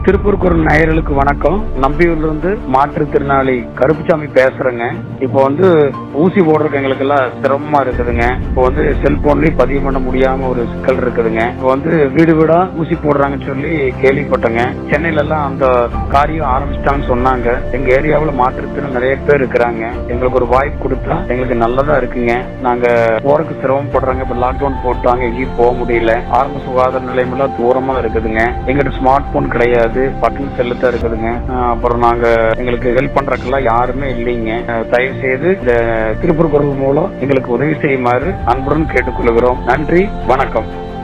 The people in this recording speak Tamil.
திருப்பூர் குரல் நேயர்களுக்கு வணக்கம் நம்பியூர்ல இருந்து மாற்றுத்திறனாளி கருப்புசாமி பேசுறேங்க இப்போ வந்து ஊசி போடுறதுக்கு எங்களுக்கு எல்லாம் சிரமமா இருக்குதுங்க இப்போ வந்து செல்போன்லயும் பதிவு பண்ண முடியாம ஒரு சிக்கல் இருக்குதுங்க இப்போ வந்து வீடு வீடா ஊசி போடுறாங்கன்னு சொல்லி கேள்விப்பட்டேங்க சென்னையில எல்லாம் அந்த காரியம் ஆரம்பிச்சிட்டாங்கன்னு சொன்னாங்க எங்க ஏரியாவுல மாற்றுத்திறன் நிறைய பேர் இருக்கிறாங்க எங்களுக்கு ஒரு வாய்ப்பு கொடுத்தா எங்களுக்கு நல்லதா இருக்குங்க நாங்க போறதுக்கு சிரமப்படுறாங்க இப்ப லாக்டவுன் போட்டாங்க எங்கேயும் போக முடியல ஆரம்ப சுகாதார நிலையம் எல்லாம் தூரமா இருக்குதுங்க எங்கிட்ட ஸ்மார்ட் போன் கிடையாது பட்டன் செல்லு தான் இருக்குதுங்க அஹ் அப்புறம் நாங்க எங்களுக்கு ஹெல்ப் பண்றதுக்கெல்லாம் யாருமே இல்லைங்க அஹ் தயவு செய்து இந்த திருப்பூர் குரல் மூலம் எங்களுக்கு உதவி செய்யுமாறு அன்புடன் கேட்டுக்கொள்கிறோம் நன்றி வணக்கம்